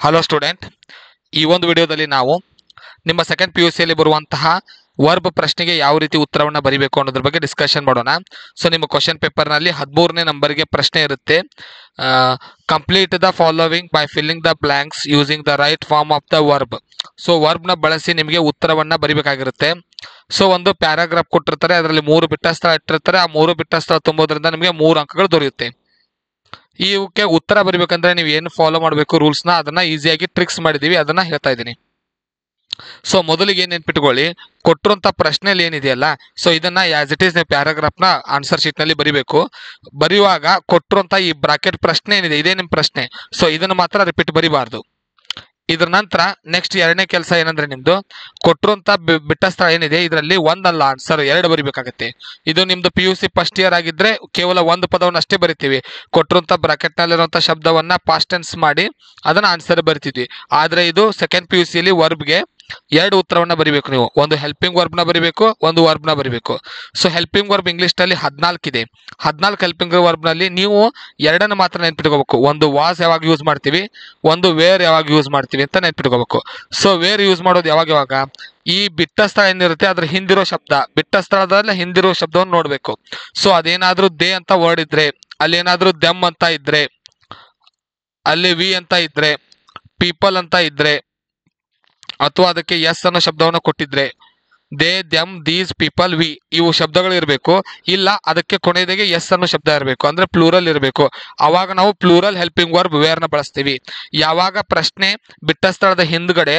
hello student ಈ ಒಂದು ವಿಡಿಯೋದಲ್ಲಿ ನಾವು ನಿಮ್ಮ ಸೆಕೆಂಡ್ ಪಿ ಯು ಸಿಯಲ್ಲಿ ಬರುವಂತಹ ವರ್ಬ್ ಪ್ರಶ್ನೆಗೆ ಯಾವ ರೀತಿ ಉತ್ತರವನ್ನು ಬರೀಬೇಕು ಅನ್ನೋದ್ರ ಬಗ್ಗೆ ಡಿಸ್ಕಷನ್ ಮಾಡೋಣ ಸೊ ನಿಮ್ಮ ಕ್ವಶನ್ ಪೇಪರ್ನಲ್ಲಿ ಹದಿಮೂರನೇ ನಂಬರ್ಗೆ ಪ್ರಶ್ನೆ ಇರುತ್ತೆ complete the following by filling the blanks using the right form of the verb so ವರ್ಬ್ನ ಬಳಸಿ ನಿಮಗೆ ಉತ್ತರವನ್ನು ಬರಿಬೇಕಾಗಿರುತ್ತೆ ಸೊ ಒಂದು ಪ್ಯಾರಾಗ್ರಾಫ್ ಕೊಟ್ಟಿರ್ತಾರೆ ಅದರಲ್ಲಿ ಮೂರು ಬಿಟ್ಟ ಸ್ಥಳ ಇಟ್ಟಿರ್ತಾರೆ ಆ ಮೂರು ಬಿಟ್ಟ ಸ್ಥಳ ತುಂಬೋದ್ರಿಂದ ನಿಮಗೆ ಮೂರು ಅಂಕಗಳು ದೊರೆಯುತ್ತೆ ಇವಕ್ಕೆ ಉತ್ತರ ಬರಿಬೇಕಂದ್ರೆ ನೀವು ಏನು ಫಾಲೋ ಮಾಡಬೇಕು ರೂಲ್ಸ್ನ ಅದನ್ನ ಈಸಿಯಾಗಿ ಟ್ರಿಕ್ಸ್ ಮಾಡಿದೀವಿ ಅದನ್ನ ಹೇಳ್ತಾ ಇದ್ದೀನಿ ಸೊ ಮೊದಲಿಗೆ ಏನ್ ನೆನ್ಪಿಟ್ಕೊಳ್ಳಿ ಕೊಟ್ಟಿರುವಂತ ಪ್ರಶ್ನೆಯಲ್ಲಿ ಏನಿದೆಯಲ್ಲ ಸೊ ಇದನ್ನ ಆಸ್ ಇಟ್ ಈಸ್ ನೀವು ಪ್ಯಾರಾಗ್ರಾಫ್ನ ಆನ್ಸರ್ ಶೀಟ್ ನಲ್ಲಿ ಬರಿಬೇಕು ಬರೆಯುವಾಗ ಕೊಟ್ಟಿರುವಂತ ಈ ಬ್ರಾಕೆಟ್ ಪ್ರಶ್ನೆ ಏನಿದೆ ಇದೇ ನಿಮ್ ಪ್ರಶ್ನೆ ಸೊ ಇದನ್ನ ಮಾತ್ರ ರಿಪೀಟ್ ಬರಿಬಾರ್ದು ಇದ್ರ ನಂತರ ನೆಕ್ಸ್ಟ್ ಎರಡನೇ ಕೆಲಸ ಏನಂದ್ರೆ ನಿಮ್ದು ಕೊಟ್ಟಿರುವಂತ ಬಿ- ಬಿಟ್ಟ ಸ್ಥಳ ಏನಿದೆ ಇದರಲ್ಲಿ ಒಂದಲ್ಲ ಆನ್ಸರ್ ಎರಡು ಬರಿಬೇಕಾಗತ್ತೆ ಇದು ನಿಮ್ದು P U C first year ಆಗಿದ್ರೆ ಕೇವಲ ಒಂದು ಪದವನ್ನು ಅಷ್ಟೇ ಬರಿತೀವಿ ಕೊಟ್ಟಿರುವಂತ ಬ್ರಾಕೆಟ್ ನಲ್ಲಿರುವಂತ ಶಬ್ದವನ್ನ ಪಾಸ್ಟ್ ಟೆನ್ಸ್ ಮಾಡಿ ಅದನ್ನ ಆನ್ಸರ್ ಬರಿತಿದ್ವಿ ಆದ್ರೆ ಇದು ಸೆಕೆಂಡ್ ಪಿ ಯು ಸಿಯಲ್ಲಿ ವರ್ಬ್ಗೆ ಎರಡು ಉತ್ತರವನ್ನ ಬರಿಬೇಕು ನೀವು ಒಂದು ಹೆಲ್ಪಿಂಗ್ ವರ್ಬ್ನ ಬರಿಬೇಕು ಒಂದು ವರ್ಬ್ನ ಬರಿಬೇಕು ಸೊ ಹೆಲ್ಪಿಂಗ್ ವರ್ಬ್ ಇಂಗ್ಲಿಷ್ ನಲ್ಲಿ ಹದಿನಾಲ್ಕು ಇದೆ ಹದಿನಾಲ್ಕು ಹೆಲ್ಪಿಂಗ್ ವರ್ಬ್ ನಲ್ಲಿ ನೀವು ಎರಡನ್ನು ಮಾತ್ರ ನೆನ್ಪಿಟ್ಕೋಬೇಕು ಒಂದು ವಾಸ್ ಯಾವಾಗ ಯೂಸ್ ಮಾಡ್ತೀವಿ ಒಂದು ವೇರ್ ಯಾವಾಗ ಯೂಸ್ ಮಾಡ್ತೀವಿ ಅಂತ ನೆನ್ಪಿಟ್ಕೋಬೇಕು ಸೊ ವೇರ್ ಯೂಸ್ ಮಾಡೋದು ಯಾವಾಗ ಯಾವಾಗ ಈ ಬಿಟ್ಟ ಸ್ಥಳ ಏನಿರುತ್ತೆ ಅದ್ರ ಹಿಂದಿರೋ ಶಬ್ದ ಬಿಟ್ಟ ಸ್ಥಳದಲ್ಲಿ ಹಿಂದಿರೋ ಶಬ್ದವನ್ನು ನೋಡ್ಬೇಕು ಸೊ ಅದೇನಾದ್ರೂ ದೇ ಅಂತ ವರ್ಡ್ ಇದ್ರೆ ಅಲ್ಲಿ ಏನಾದ್ರೂ ದೆಮ್ ಅಂತ ಇದ್ರೆ ಅಲ್ಲಿ ವಿ ಅಂತ ಇದ್ರೆ ಪೀಪಲ್ ಅಂತ ಇದ್ರೆ ಅಥವಾ ಅದಕ್ಕೆ ಎಸ್ ಅನ್ನೋ ಶಬ್ದವನ್ನು ಕೊಟ್ಟಿದ್ರೆ they them these people we ಇವು ಶಬ್ದಗಳು ಇರಬೇಕು ಇಲ್ಲ ಅದಕ್ಕೆ ಕೊನೆಯದಾಗಿ ಎಸ್ ಅನ್ನೋ ಶಬ್ದ ಇರಬೇಕು ಅಂದ್ರೆ ಪ್ಲೂರಲ್ ಇರಬೇಕು ಅವಾಗ ನಾವು ಪ್ಲೂರಲ್ ಹೆಲ್ಪಿಂಗ್ ವರ್ಬ್ ವೇರ್ನ ಬಳಸ್ತೀವಿ ಯಾವಾಗ ಪ್ರಶ್ನೆ ಬಿಟ್ಟ ಸ್ಥಳದ ಹಿಂದ್ಗಡೆ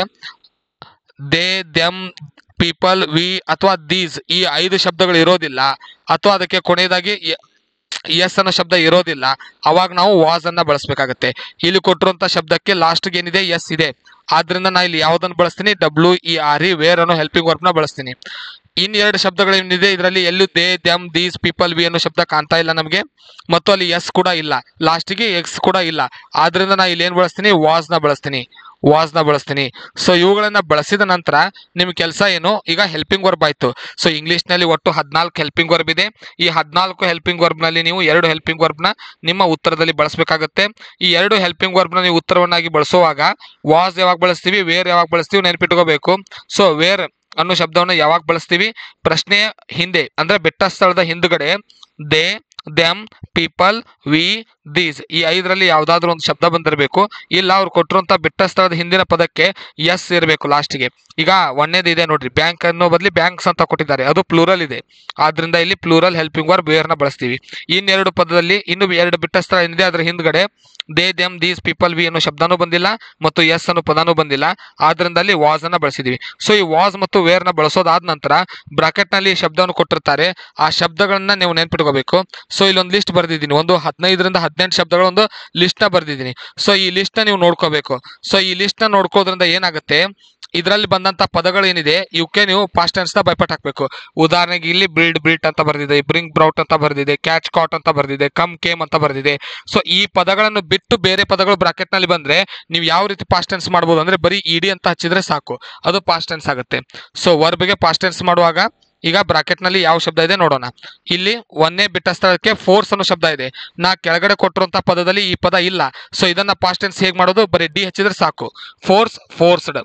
ದೇ ದೆಮ್ ಪೀಪಲ್ ವಿ ಅಥವಾ ದೀಸ್ ಈ ಐದು ಶಬ್ದಗಳು ಇರೋದಿಲ್ಲ ಅಥವಾ ಅದಕ್ಕೆ ಕೊನೆಯದಾಗಿ ಎಸ್ ಅನ್ನೋ ಶಬ್ದ ಇರೋದಿಲ್ಲ ಅವಾಗ ನಾವು ವಾಸ್ ಅನ್ನ ಬಳಸಬೇಕಾಗತ್ತೆ ಇಲ್ಲಿ ಕೊಟ್ಟಿರುವಂತ ಶಬ್ದಕ್ಕೆ ಲಾಸ್ಟ್ ಏನಿದೆ ಎಸ್ ಇದೆ ಆದ್ರಿಂದ ನಾ ಇಲ್ಲಿ ಯಾವ್ದನ್ನ ಬಳಸ್ತೀನಿ W E R E were ಅನ್ನೋ ಹೆಲ್ಪಿಂಗ್ ವರ್ಬ್ ನ ಬಳಸ್ತೀನಿ ಇನ್ ಎರಡು ಶಬ್ದಗಳು ಏನಿದೆ ಇದರಲ್ಲಿ ಎಲ್ಲೂ they them these people we ಅನ್ನೋ ಶಬ್ದ ಕಾಣ್ತಾ ಇಲ್ಲ ನಮಗೆ ಮತ್ತು ಅಲ್ಲಿ ಎಸ್ ಕೂಡ ಇಲ್ಲ ಲಾಸ್ಟಿಗೆ ಎಕ್ಸ್ ಕೂಡ ಇಲ್ಲ ಆದ್ರಿಂದ ನಾ ಇಲ್ಲಿ ಏನ್ ಬಳಸ್ತೀನಿ ವಾಸ್ ನ ಬಳಸ್ತೀನಿ ವಾಸ್ ನ ಬಳಸ್ತೀನಿ ಸೊ ಇವುಗಳನ್ನ ಬಳಸಿದ ನಂತರ ನಿಮ್ ಕೆಲಸ ಏನು ಈಗ ಹೆಲ್ಪಿಂಗ್ ವರ್ಬ್ ಆಯ್ತು ಸೊ ಇಂಗ್ಲಿಷ್ ನಲ್ಲಿ ಒಟ್ಟು ಹದಿನಾಲ್ಕು ಹೆಲ್ಪಿಂಗ್ ವರ್ಬ್ ಇದೆ ಈ ಹದಿನಾಲ್ಕು ಹೆಲ್ಪಿಂಗ್ ವರ್ಬ್ ನಲ್ಲಿ ನೀವು ಎರಡು ಹೆಲ್ಪಿಂಗ್ ವರ್ಬ್ ನ ನಿಮ್ಮ ಉತ್ತರದಲ್ಲಿ ಬಳಸಬೇಕಾಗುತ್ತೆ ಈ ಎರಡು ಹೆಲ್ಪಿಂಗ್ ವರ್ಬ್ ನ ನೀವು ಉತ್ತರವನ್ನಾಗಿ ಬಳಸುವಾಗ ವಾಸ್ ಯಾವಾಗ ಬಳಸ್ತೀವಿ ವೇರ್ ಯಾವಾಗ ಬಳಸ್ತೀವಿ ನೆನಪಿಟ್ಕೋಬೇಕು ಸೊ ವೇರ್ ಅನ್ನೋ ಶಬ್ದವನ್ನ ಯಾವಾಗ ಬಳಸ್ತೀವಿ ಪ್ರಶ್ನೆಯ ಹಿಂದೆ ಅಂದ್ರೆ ಬೆಟ್ಟ ಸ್ಥಳದ ಹಿಂದುಗಡೆ they them people we these ಈ ಐದರಲ್ಲಿ ಯಾವ್ದಾದ್ರು ಒಂದು ಶಬ್ದ ಬಂದಿರಬೇಕು ಇಲ್ಲ ಅವ್ರು ಕೊಟ್ಟಿರುವಂತ ಬೆಟ್ಟ ಸ್ಥಳದ ಹಿಂದಿನ ಪದಕ್ಕೆ ಎಸ್ ಇರಬೇಕು ಲಾಸ್ಟಿಗೆ ಈಗ ಒಂದೇದು ಇದೆ ನೋಡ್ರಿ ಬ್ಯಾಂಕ್ ಅನ್ನೋ ಬದಲಿ ಬ್ಯಾಂಕ್ಸ್ ಅಂತ ಕೊಟ್ಟಿದ್ದಾರೆ ಅದು ಪ್ಲೂರಲ್ ಇದೆ ಆದ್ರಿಂದ ಇಲ್ಲಿ ಪ್ಲೂರಲ್ ಹೆಲ್ಪಿಂಗ್ ವರ್ಬ್ ವೇರ್ನ ಬಳಸ್ತೀವಿ ಇನ್ನೆರಡು ಪದದಲ್ಲಿ ಇನ್ನು ಎರಡು ಬಿಟ್ಟ ಸ್ಥಳ ಏನಿದೆ ಅದರ ಹಿಂದ್ಗಡೆ they them these people we ಅನ್ನೋ ಶಬ್ದನೂ ಬಂದಿಲ್ಲ ಮತ್ತು ಎಸ್ ಅನ್ನೋ ಪದನೂ ಬಂದಿಲ್ಲ ಆದ್ರಿಂದ ಅಲ್ಲಿ ವಾಸ್ ಅನ್ನ ಬಳಸಿದೀವಿ ಸೊ ಈ ವಾಸ್ ಮತ್ತು ವೇರ್ ನ ಬಳಸೋದಾದ ನಂತರ ಬ್ರಾಕೆಟ್ ನಲ್ಲಿ ಶಬ್ದವನ್ನು ಕೊಟ್ಟಿರ್ತಾರೆ ಆ ಶಬ್ದಗಳನ್ನ ನೀವು ನೆನ್ಪಿಟ್ಕೋಬೇಕು ಸೊ ಇಲ್ಲೊಂದು ಲಿಸ್ಟ್ ಬರ್ದಿದ್ದೀನಿ ಒಂದು ಹದಿನೈದರಿಂದ ಹದಿನೆಂಟು ಶಬ್ದಗಳ ಒಂದು ಲಿಸ್ಟ್ ನ ಬರ್ದಿದ್ದೀನಿ ಸೊ ಈ ಲಿಸ್ಟ್ ನ ನೀವು ನೋಡ್ಕೋಬೇಕು ಸೊ ಈ ಲಿಸ್ಟ್ ನ ನೋಡ್ಕೋದ್ರಿಂದ ಏನಾಗುತ್ತೆ ಇದರಲ್ಲಿ ಬಂದಂತ ಪದಗಳು ಏನಿದೆ ಇವಕ್ಕೆ ನೀವು ಪಾಸ್ಟ್ ಟೆನ್ಸ್ ನ ಬೈಪಟ್ ಹಾಕ್ಬೇಕು ಉದಾಹರಣೆಗೆ ಇಲ್ಲಿ ಬಿಲ್ಡ್ ಬಿಲ್ಟ್ ಅಂತ ಬರ್ದಿದೆ ಬ್ರಿಂಗ್ ಬ್ರೌಟ್ ಅಂತ ಬರ್ದಿದೆ ಕ್ಯಾಚ್ ಕಾಟ್ ಅಂತ ಬರ್ದಿದೆ ಕಮ್ ಕೇಮ್ ಅಂತ ಬರ್ದಿದೆ ಸೊ ಈ ಪದಗಳನ್ನು ಬಿಟ್ಟು ಬೇರೆ ಪದಗಳು ಬ್ರಾಕೆಟ್ ನಲ್ಲಿ ಬಂದ್ರೆ ನೀವು ಯಾವ ರೀತಿ ಪಾಸ್ಟ್ ಟೆನ್ಸ್ ಮಾಡ್ಬೋದು ಅಂದ್ರೆ ಬರೀ ಇಡಿ ಅಂತ ಹಚ್ಚಿದ್ರೆ ಸಾಕು ಅದು ಪಾಸ್ಟ್ ಟೆನ್ಸ್ ಆಗುತ್ತೆ ಸೊ ವರ್ಬ್ಗೆ ಪಾಸ್ಟ್ ಟೆನ್ಸ್ ಮಾಡುವಾಗ ಈಗ ಬ್ರಾಕೆಟ್ ನಲ್ಲಿ ಯಾವ ಶಬ್ದ ಇದೆ ನೋಡೋಣ ಇಲ್ಲಿ ಒಂದೇ ಬಿಟ್ಟ ಸ್ಥಳಕ್ಕೆ ಫೋರ್ಸ್ ಅನ್ನೋ ಶಬ್ದ ಇದೆ ನಾ ಕೆಳಗಡೆ ಕೊಟ್ಟಿರುವಂತ ಪದದಲ್ಲಿ ಈ ಪದ ಇಲ್ಲ ಸೊ ಇದನ್ನ ಪಾಸ್ಟ್ ಟೆನ್ಸ್ ಹೇಗ್ ಮಾಡೋದು ಬರೀ ಡಿ ಹಚ್ಚಿದ್ರೆ ಸಾಕು ಫೋರ್ಸ್ ಫೋರ್ಸ್ಡ್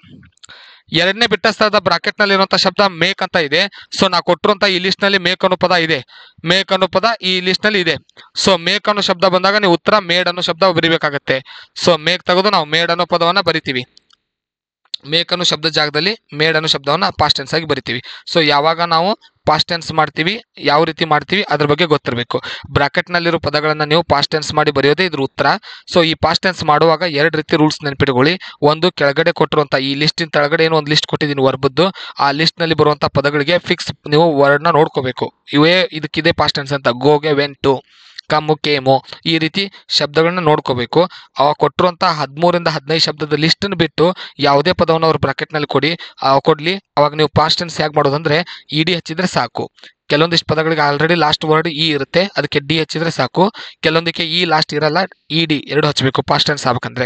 ಎರಡನೇ ಬಿಟ್ಟ ಸ್ಥಳದ ಬ್ರಾಕೆಟ್ ನಲ್ಲಿ ಇರುವಂತ ಶಬ್ದ ಮೇಕ್ ಅಂತ ಇದೆ ಸೊ ನಾ ಕೊಟ್ಟಿರುವಂತ ಈ ಲಿಸ್ಟ್ ನಲ್ಲಿ ಮೇಕ್ ಅನ್ನೋ ಪದ ಇದೆ ಮೇಕ್ ಅನ್ನೋ ಪದ ಈ ಲಿಸ್ಟ್ ನಲ್ಲಿ ಇದೆ ಸೊ ಮೇಕ್ ಅನ್ನೋ ಶಬ್ದ ಬಂದಾಗ ನೀವು ಉತ್ತರ ಮೇಡ್ ಅನ್ನೋ ಶಬ್ದ ಬರಿಬೇಕಾಗತ್ತೆ ಸೊ ಮೇಕ್ ತೆಗೆದು ನಾವು ಮೇಡ್ ಅನ್ನೋ ಪದವನ್ನ ಬರಿತೀವಿ ಮೇಕ್ ಅನ್ನೋ ಶಬ್ದ ಜಾಗದಲ್ಲಿ ಮೇಡ್ ಅನ್ನೋ ಶಬ್ದವನ್ನ ಪಾಸ್ಟ್ ಟೆನ್ಸ್ ಆಗಿ ಬರಿತೀವಿ ಸೊ ಯಾವಾಗ ನಾವು ಪಾಸ್ಟ್ ಟೆನ್ಸ್ ಮಾಡ್ತೀವಿ ಯಾವ ರೀತಿ ಮಾಡ್ತೀವಿ ಅದ್ರ ಬಗ್ಗೆ ಗೊತ್ತಿರಬೇಕು ಬ್ರಾಕೆಟ್ ನಲ್ಲಿರೋ ಪದಗಳನ್ನ ನೀವು ಪಾಸ್ಟ್ ಟೆನ್ಸ್ ಮಾಡಿ ಬರೆಯೋದೇ ಇದ್ರ ಉತ್ತರ ಸೊ ಈ ಪಾಸ್ಟ್ ಟೆನ್ಸ್ ಮಾಡುವಾಗ ಎರಡು ರೀತಿ ರೂಲ್ಸ್ ನೆನ್ಪಿಟ್ಕೊಳ್ಳಿ ಒಂದು ಕೆಳಗಡೆ ಕೊಟ್ಟಿರುವಂತ ಈ ಲಿಸ್ಟಿನ ಕೆಳಗಡೆ ಏನೋ ಒಂದು ಲಿಸ್ಟ್ ಕೊಟ್ಟಿದ್ದೀನಿ ವರ್ಬದ್ದು ಆ ಲಿಸ್ಟ್ ನಲ್ಲಿ ಬರುವಂತ ಪದಗಳಿಗೆ ಫಿಕ್ಸ್ ನೀವು ವರ್ಡ್ ನ ನೋಡ್ಕೋಬೇಕು ಇವೇ ಇದಕ್ಕಿದೆ ಪಾಸ್ಟ್ ಟೆನ್ಸ್ ಅಂತ ಗೋಗೆ ವೆಂಟು ಕಮ್ಮು ಕೇಮು ಈ ರೀತಿ ಶಬ್ದಗಳನ್ನ ನೋಡ್ಕೋಬೇಕು ಅವಾಗ ಕೊಟ್ಟಿರುವಂತ ಹದಿಮೂರಿಂದ ಹದಿನೈದು ಶಬ್ದದ ಲಿಸ್ಟ್ ಬಿಟ್ಟು ಯಾವುದೇ ಪದವನ್ನು ಅವ್ರು ಬ್ರಾಕೆಟ್ ನಲ್ಲಿ ಕೊಡಿ ಆ ಕೊಡ್ಲಿ ಅವಾಗ ನೀವು ಪಾಸ್ಟ್ ಟೆನ್ಸ್ ಹೇಗೆ ಮಾಡೋದಂದ್ರೆ ಇ ಡಿ ಹಚ್ಚಿದ್ರೆ ಸಾಕು ಕೆಲವೊಂದಿಷ್ಟು ಪದಗಳಿಗೆ ಆಲ್ರೆಡಿ ಲಾಸ್ಟ್ ವರ್ಡ್ ಇ ಇರುತ್ತೆ ಅದಕ್ಕೆ ಡಿ ಹಚ್ಚಿದ್ರೆ ಸಾಕು ಕೆಲವೊಂದಕ್ಕೆ ಇ ಲಾಸ್ಟ್ ಇರಲ್ಲ ಇ ಡಿ ಎರಡು ಹಚ್ಚಬೇಕು ಪಾಸ್ಟ್ ಟೆನ್ಸ್ ಆಗ್ಬೇಕಂದ್ರೆ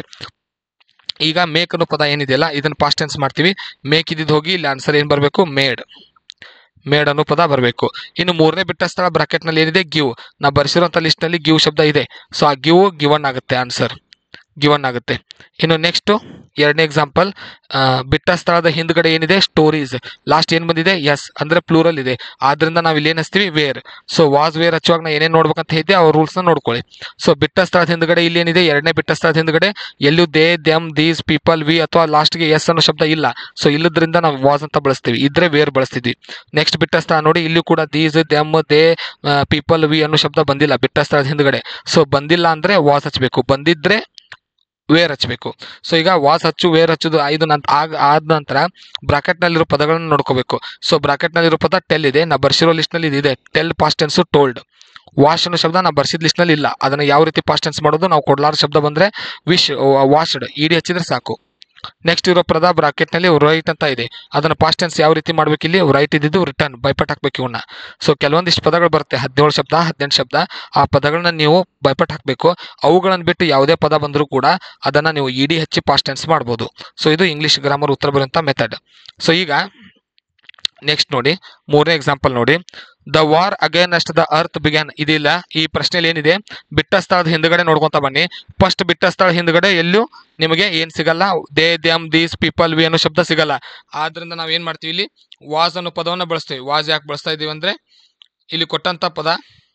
ಈಗ ಮೇಕ್ ಅನ್ನೋ ಪದ ಏನಿದೆಯಲ್ಲ ಇದನ್ನ ಪಾಸ್ಟ್ ಟೆನ್ಸ್ ಮಾಡ್ತೀವಿ ಮೇಕ್ ಇದ್ದಿದ್ದು ಹೋಗಿ ಇಲ್ಲಿ ಆನ್ಸರ್ ಏನ್ ಬರಬೇಕು ಮೇಡ್ ಮೇಡ್ ಅನ್ನೋ ಪದ ಬರಬೇಕು ಇನ್ನು ಮೂರನೇ ಬಿಟ್ಟ ಸ್ಥಳ ಬ್ರಾಕೆಟ್ ನಲ್ಲಿ ಏನಿದೆ ಗಿವ್ ನಾ ಬರ್ಸಿರುವಂತ ಲಿಸ್ಟ್ ನಲ್ಲಿ ಗಿವ್ ಶಬ್ದ ಇದೆ ಸೊ ಆ ಗಿವ್ ಗಿವನ್ ಆಗುತ್ತೆ ಆನ್ಸರ್ ಗಿವನ್ ಆಗುತ್ತೆ ಇನ್ನು ನೆಕ್ಸ್ಟ್ ಎರಡನೇ ಎಕ್ಸಾಂಪಲ್ ಬಿಟ್ಟ ಸ್ಥಳದ ಹಿಂದ್ಗಡೆ ಏನಿದೆ ಸ್ಟೋರೀಸ್ ಲಾಸ್ಟ್ ಏನು ಬಂದಿದೆ ಎಸ್ ಅಂದ್ರೆ ಪ್ಲೂರಲ್ ಇದೆ ಆದ್ರಿಂದ ನಾವು ಇಲ್ಲಿ ಏನು ಹಚ್ತೀವಿ ವೇರ್ ಸೊ ವಾಸ್ ವೇರ್ ಹಚ್ಚುವಾಗ ನಾ ಏನೇನು ನೋಡ್ಬೇಕಂತ ಹೇಳಿದ್ದೆ ಅವ್ರ ರೂಲ್ಸ್ನ ನೋಡ್ಕೊಳ್ಳಿ ಸೊ ಬಿಟ್ಟ ಸ್ಥಳದ ಹಿಂದ್ಗಡೆ ಇಲ್ಲಿ ಏನಿದೆ ಎರಡನೇ ಬಿಟ್ಟ ಸ್ಥಳದ ಹಿಂದ್ಗಡೆ ಎಲ್ಲೂ they them these people we ಅಥವಾ ಲಾಸ್ಟ್ಗೆ ಎಸ್ ಅನ್ನೋ ಶಬ್ದ ಇಲ್ಲ ಸೊ ಇಲ್ಲದ್ರಿಂದ ನಾವು ವಾಸ್ ಅಂತ ಬಳಸ್ತೀವಿ ಇದ್ರೆ ವೇರ್ ಬಳಸ್ತಿದ್ವಿ ನೆಕ್ಸ್ಟ್ ಬಿಟ್ಟ ಸ್ಥಳ ನೋಡಿ ಇಲ್ಲಿ ಕೂಡ these them they people we ಅನ್ನೋ ಶಬ್ದ ಬಂದಿಲ್ಲ ಬಿಟ್ಟ ಸ್ಥಳದ ಹಿಂದ್ಗಡೆ ಸೊ ಬಂದಿಲ್ಲ ಅಂದ್ರೆ ವಾಸ್ ಹಚ್ಚಬೇಕು ಬಂದಿದ್ರೆ ವೇರ್ ಹಚ್ಚಬೇಕು ಸೊ ಈಗ ವಾಸ್ ಹಚ್ಚು ವೇರ್ ಹಚ್ಚುದು ಐದು ನಂತ ಆಗ ಆದ ನಂತರ ಬ್ರಾಕೆಟ್ನಲ್ಲಿರೋ ಪದಗಳನ್ನು ನೋಡ್ಕೋಬೇಕು ಸೊ ಬ್ರಾಕೆಟ್ನಲ್ಲಿರೋ ಪದ ಟೆಲ್ ಇದೆ ನಾ ಬರ್ಸಿರೋ ಲಿಸ್ಟ್ನಲ್ಲಿ ಇದೆ tell past tense told was ಅನ್ನೋ ಶಬ್ದ ನಾ ಬರ್ಸಿದ ಲಿಸ್ಟ್ನಲ್ಲಿ ಇಲ್ಲ ಅದನ್ನ ಯಾವ ರೀತಿ ಪಾಸ್ಟ್ ಟೆನ್ಸ್ ಮಾಡೋದು ನಾವು ಕೊಡ್ಲಾರ ಶಬ್ದ ಬಂದ್ರೆ ವಿಶ್ ವಾಶ್ಡ್ ಇಡಿ ಹಚ್ಚಿದ್ರೆ ಸಾಕು ನೆಕ್ಸ್ಟ್ ಇರೋ ಪದ ಬ್ರಾಕೆಟ್ನಲ್ಲಿ ರೈಟ್ ಅಂತ ಇದೆ ಅದನ್ನ ಪಾಸ್ಟ್ ಟೆನ್ಸ್ ಯಾವ ರೀತಿ ಮಾಡ್ಬೇಕು ಇಲ್ಲಿ ರೈಟ್ ಇದ್ದಿದ್ದು ರಿಟರ್ನ್ ಬೈಪಟ್ ಹಾಕ್ಬೇಕು ಇವನ್ನ ಸೊ ಕೆಲವೊಂದಿಷ್ಟು ಪದಗಳು ಬರುತ್ತೆ ಹದಿನೇಳು ಶಬ್ದ ಹದಿನೆಂಟು ಶಬ್ದ ಆ ಪದಗಳನ್ನ ನೀವು ಬೈಪಟ್ ಹಾಕಬೇಕು ಅವುಗಳನ್ನು ಬಿಟ್ಟು ಯಾವುದೇ ಪದ ಬಂದರೂ ಕೂಡ ಅದನ್ನ ನೀವು ಇಡಿ ಹಚ್ಚಿ ಪಾಸ್ಟ್ ಟೆನ್ಸ್ ಮಾಡ್ಬೋದು ಸೊ ಇದು ಇಂಗ್ಲಿಷ್ ಗ್ರಾಮರ್ ಉತ್ತರ ಬರುವಂಥ ಮೆಥಡ್ ಸೊ ಈಗ ನೆಕ್ಸ್ಟ್ ನೋಡಿ ಮೂರನೇ ಎಕ್ಸಾಂಪಲ್ ನೋಡಿ the war against the earth began ಇದಿಲ್ಲ ಈ ಪ್ರಶ್ನೆಯಲ್ಲಿ ಏನಿದೆ ಬಿಟ್ಟ ಸ್ಥಳದ ಹಿಂದ್ಗಡೆ ನೋಡ್ಕೊಂತ ಬನ್ನಿ ಫಸ್ಟ್ ಬಿಟ್ಟ ಸ್ಥಳ ಹಿಂದ್ಗಡೆ ಎಲ್ಲೂ ನಿಮಗೆ ಏನ್ ಸಿಗಲ್ಲ they them these people we ಅನ್ನೋ ಶಬ್ದ ಸಿಗಲ್ಲ ಆದ್ರಿಂದ ನಾವ್ ಏನ್ ಮಾಡ್ತೀವಿ ಇಲ್ಲಿ ವಾಸ್ ಅನ್ನೋ ಪದವನ್ನ ಬಳಸ್ತೀವಿ ವಾಸ್ ಯಾಕೆ ಬಳಸ್ತಾ ಇದೀವಿ ಅಂದ್ರೆ ಇಲ್ಲಿ ಕೊಟ್ಟಂತ ಪದ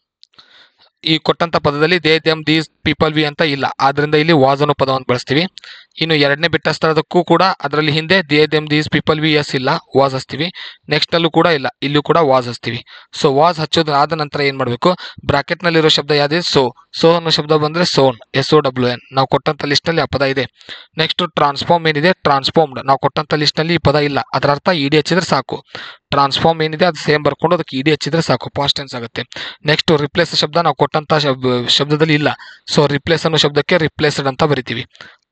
ಈ ಕೊಟ್ಟಂತ ಪದದಲ್ಲಿ they them these people we ಅಂತ ಇಲ್ಲ ಆದ್ರಿಂದ ಇಲ್ಲಿ ವಾಸ್ ಅನ್ನೋ ಪದವನ್ನು ಬಳಸ್ತೀವಿ ಇನ್ನು ಎರಡನೇ ಬಿಟ್ಟ ಸ್ಥಳದಕ್ಕೂ ಕೂಡ ಅದರಲ್ಲಿ ಹಿಂದೆ they them these people we S ಇಲ್ಲ ವಾಸ್ ಹಚ್ತೀವಿ ನೆಕ್ಸ್ಟ್ ಅಲ್ಲೂ ಕೂಡ ಇಲ್ಲ ಇಲ್ಲೂ ಕೂಡ ವಾಸ್ ಹಚ್ತೀವಿ ಸೊ ವಾಸ್ ಹಚ್ಚೋದು ಆದ ನಂತರ ಏನ್ ಮಾಡಬೇಕು ಬ್ರಾಕೆಟ್ ನಲ್ಲಿರೋ ಶಬ್ದ ಯಾವ್ದು ಸೋ ಸೋ ಅನ್ನೋ ಶಬ್ದ ಬಂದ್ರೆ sown S O W N ನಾವು ಕೊಟ್ಟಂತ ಲಿಸ್ಟ್ ನಲ್ಲಿ ಆ ಪದ ಇದೆ ನೆಕ್ಸ್ಟ್ ಟ್ರಾನ್ಸ್ಫಾರ್ಮ್ ಏನಿದೆ ಟ್ರಾನ್ಸ್ಫಾರ್ಮ್ಡ್ ನಾವು ಕೊಟ್ಟಂತ ಲಿಸ್ಟ್ ನಲ್ಲಿ ಈ ಪದ ಇಲ್ಲ ಅದರ ಅರ್ಥ ಇಡಿ ಹಚ್ಚಿದ್ರೆ ಸಾಕು ಟ್ರಾನ್ಸ್ಫಾರ್ಮ್ ಏನಿದೆ ಅದು ಸೇಮ್ ಬರ್ಕೊಂಡು ಅದಕ್ಕೆ ಇಡಿ ಹಚ್ಚಿದ್ರೆ ಸಾಕು ಪಾಸ್ಟ್ ಟೆನ್ಸ್ ಆಗುತ್ತೆ ನೆಕ್ಸ್ಟ್ ರಿಪ್ಲೇಸ್ ಶಬ್ದ ನಾವು ಕೊಟ್ಟಂತ ಶಬ್- ಶಬ್ದದಲ್ಲಿ ಇಲ್ಲ ಸೊ ರಿಪ್ಲೇಸ್ ಅನ್ನೋ ಶಬ್ದಕ್ಕೆ ರಿಪ್ಲೇಸ್ಡ್ ಅಂತ ಬರಿತೀವಿ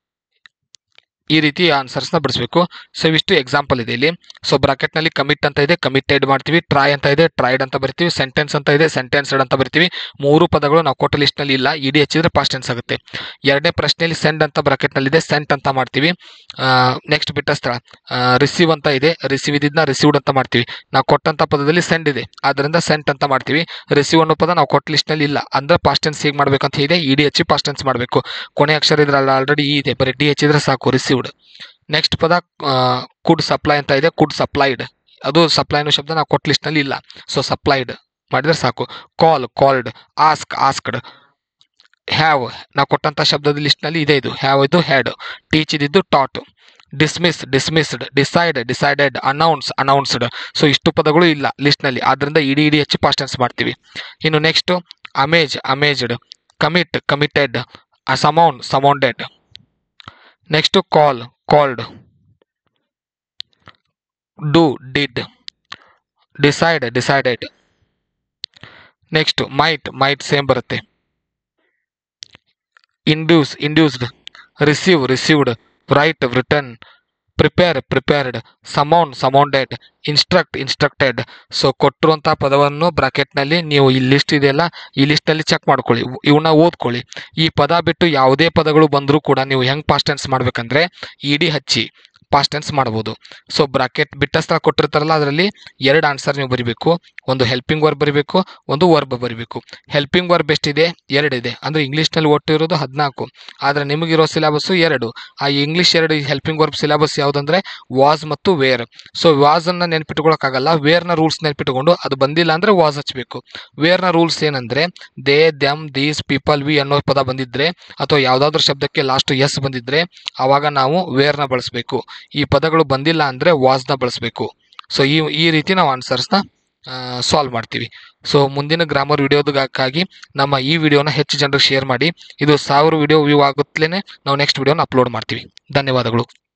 ಈ ರೀತಿ ಆನ್ಸರ್ಸ್ ನ ಬಿಡಿಸ್ಬೇಕು ಸೊ ಇವಿಷ್ಟು ಎಕ್ಸಾಂಪಲ್ ಇದೆ ಇಲ್ಲಿ ಸೊ ಬ್ರಾಕೆಟ್ ನಲ್ಲಿ ಕಮಿಟ್ ಅಂತ ಇದೆ ಕಮಿಟೆಡ್ ಮಾಡ್ತೀವಿ ಟ್ರೈ ಅಂತ ಇದೆ ಟ್ರೈಡ್ ಅಂತ ಬರಿತೀವಿ ಸೆಂಟೆನ್ಸ್ ಅಂತ ಇದೆ ಸೆಂಟೆನ್ಸ್ಡ್ ಅಂತ ಬರಿತೀವಿ ಮೂರು ಪದಗಳು ನಾವು ಕೊಟ್ಟ ಲಿಸ್ಟ್ ನಲ್ಲಿ ಇಲ್ಲ ಇಡಿ ಹಚ್ಚಿದ್ರೆ ಪಾಸ್ಟ್ ಟೆನ್ಸ್ ಆಗುತ್ತೆ ಎರಡನೇ ಪ್ರಶ್ನೆಯಲ್ಲಿ ಸೆಂಡ್ ಅಂತ ಬ್ರಾಕೆಟ್ ನಲ್ಲಿ ಇದೆ ಸೆಂಟ್ ಅಂತ ಮಾಡ್ತೀವಿ ನೆಕ್ಸ್ಟ್ ಬಿಟ್ಟ ಸ್ಥಳ ರಿಸೀವ್ ಅಂತ ಇದೆ ರಿಸೀವ್ ಇದ್ದಿದ್ನ ರಿಸೀವ್ಡ್ ಅಂತ ಮಾಡ್ತೀವಿ ನಾವು ಕೊಟ್ಟಂತ ಪದದಲ್ಲಿ ಸೆಂಡ್ ಇದೆ ಅದರಿಂದ ಸೆಂಟ್ ಅಂತ ಮಾಡ್ತೀವಿ ರಿಸೀವ್ ಅನ್ನೋ ಪದ ನಾವು ಕೊಟ್ಟ ಲಿಸ್ಟ್ ನಲ್ಲಿ ಇಲ್ಲ ಅಂದ್ರೆ ಪಾಸ್ಟ್ ಟೆನ್ಸ್ ಹೇಗೆ ಮಾಡ್ಬೇಕಂತ ಇದೆ ಇಡಿ ಹಚ್ಚಿ ಪಾಸ್ಟ್ ಟೆನ್ಸ್ ಮಾಡಬೇಕು ಕೊನೆ ಅಕ್ಷರ ಇದ್ರಲ್ಲ ಆಲ್ರೆಡಿ ಇ ಇದೆ ಬರೀ ಡಿ ಹಚ್ಚಿದ್ರೆ ಸಾಕು ರಿಸೀವ್ಡ್ ನೆಕ್ಸ್ಟ್ ಪದ ಕುಡ್ ಸಪ್ಲೈ ಅಂತ ಇದೆ ಕುಡ್ ಸಪ್ಲೈಡ್ ಅದು ಸಪ್ಲೈ ಅನ್ನೋ ಶಬ್ದ ನಾವು ಕೊಟ್ಟ ಲಿಸ್ಟ್ ನಲ್ಲಿ ಇಲ್ಲ ಸೊ ಸಪ್ಲೈಡ್ ಮಾಡಿದ್ರೆ ಸಾಕು call called ask asked have ನಾವು ಕೊಟ್ಟಂತ ಶಬ್ದದ ಲಿಸ್ಟ್ ನಲ್ಲಿ ಇದೆ ಇದು ಹ್ಯಾವ್ ಇದು ಹ್ಯಾಡ್ ಟೀಚ್ ಇದ್ದಿದ್ದು taught dismiss dismissed decide decided announce announced so ಇಷ್ಟು ಪದಗಳು ಇಲ್ಲ ಲಿಸ್ಟ್ ನಲ್ಲಿ ಆದ್ರಿಂದ ಇಡಿ ಇಡಿ ಹೆಚ್ಚು ಪಾಸ್ಟ್ ಟೆನ್ಸ್ ಮಾಡ್ತೀವಿ ಇನ್ನು next amaze amazed commit committed summon summoned next call called do did decide decided next might might same ಬರುತ್ತೆ induce induced receive received write return prepare prepared summon summoned instruct instructed so ಕೊಟ್ಟಿರುವಂತಹ ಪದವನ್ನು ಬ್ರಾಕೆಟ್ನಲ್ಲಿ ನೀವು ಈ list ಇದೆಯಲ್ಲ ಈ ಲಿಸ್ಟಲ್ಲಿ check ಮಾಡ್ಕೊಳ್ಳಿ ಇವನ್ನ ಓದ್ಕೊಳ್ಳಿ ಈ ಪದ ಬಿಟ್ಟು ಯಾವುದೇ ಪದಗಳು ಬಂದರೂ ಕೂಡ ನೀವು ಹೆಂಗ್ ಪಾಸ್ಟ್ ಟೆನ್ಸ್ ಮಾಡ್ಬೇಕಂದ್ರೆ ಇಡಿ ಹಚ್ಚಿ ಪಾಸ್ಟ್ ಟೆನ್ಸ್ ಮಾಡ್ಬೋದು ಸೊ ಬ್ರಾಕೆಟ್ ಬಿಟ್ಟ ಸ್ಥಳ ಕೊಟ್ಟಿರ್ತಾರಲ್ಲ ಅದರಲ್ಲಿ ಎರಡು ಆನ್ಸರ್ ನೀವು ಬರಿಬೇಕು ಒಂದು ಹೆಲ್ಪಿಂಗ್ ವರ್ಬ್ ಬರಿಬೇಕು ಒಂದು ವರ್ಬ್ ಬರಿಬೇಕು ಹೆಲ್ಪಿಂಗ್ ವರ್ಬ್ ಎಷ್ಟಿದೆ ಎರಡಿದೆ ಅಂದ್ರೆ ಇಂಗ್ಲೀಷ್ನಲ್ಲಿ ಒಟ್ಟು ಇರೋದು ಹದಿನಾಲ್ಕು ಆದ್ರೆ ನಿಮಗಿರೋ ಸಿಲೆಬಸ್ ಎರಡು ಆ ಇಂಗ್ಲಿಷ್ ಎರಡು ಹೆಲ್ಪಿಂಗ್ ವರ್ಬ್ ಸಿಲೆಬಸ್ ಯಾವುದಂದ್ರೆ ವಾಸ್ ಮತ್ತು ವೇರ್ ಸೊ ವಾಸ್ ಅನ್ನ ನೆನ್ಪಿಟ್ಕೊಳಕ್ಕಾಗಲ್ಲ ವೇರ್ನ ರೂಲ್ಸ್ ನೆನ್ಪಿಟ್ಕೊಂಡು ಅದು ಬಂದಿಲ್ಲ ಅಂದ್ರೆ ವಾಸ್ ಹಚ್ಬೇಕು ವೇರ್ನ ರೂಲ್ಸ್ ಏನಂದ್ರೆ they them these people we ಅನ್ನೋ ಪದ ಬಂದಿದ್ರೆ ಅಥವಾ ಯಾವ್ದಾದ್ರು ಶಬ್ದಕ್ಕೆ ಲಾಸ್ಟ್ ಎಸ್ ಬಂದಿದ್ರೆ ಅವಾಗ ನಾವು ವೇರ್ನ ಬಳಸಬೇಕು ಈ ಪದಗಳು ಬಂದಿಲ್ಲ ಅಂದ್ರೆ ವಾಸ್ನ ಬಳಸಬೇಕು ಸೊ ಈ ಈ ರೀತಿ ನಾವು ಆನ್ಸರ್ಸ್ನ ಸಾಲ್ವ್ ಮಾಡ್ತೀವಿ ಸೊ ಮುಂದಿನ ಗ್ರಾಮರ್ ವಿಡಿಯೋದಕ್ಕಾಗಿ ನಮ್ಮ ಈ ವಿಡಿಯೋನ ಹೆಚ್ಚು ಜನರಿಗೆ ಶೇರ್ ಮಾಡಿ ಇದು ಸಾವಿರ ವಿಡಿಯೋ ವ್ಯೂ ಆಗುತ್ತಲೇ ನಾವು ನೆಕ್ಸ್ಟ್ ವಿಡಿಯೋನ ಅಪ್ಲೋಡ್ ಮಾಡ್ತೀವಿ ಧನ್ಯವಾದಗಳು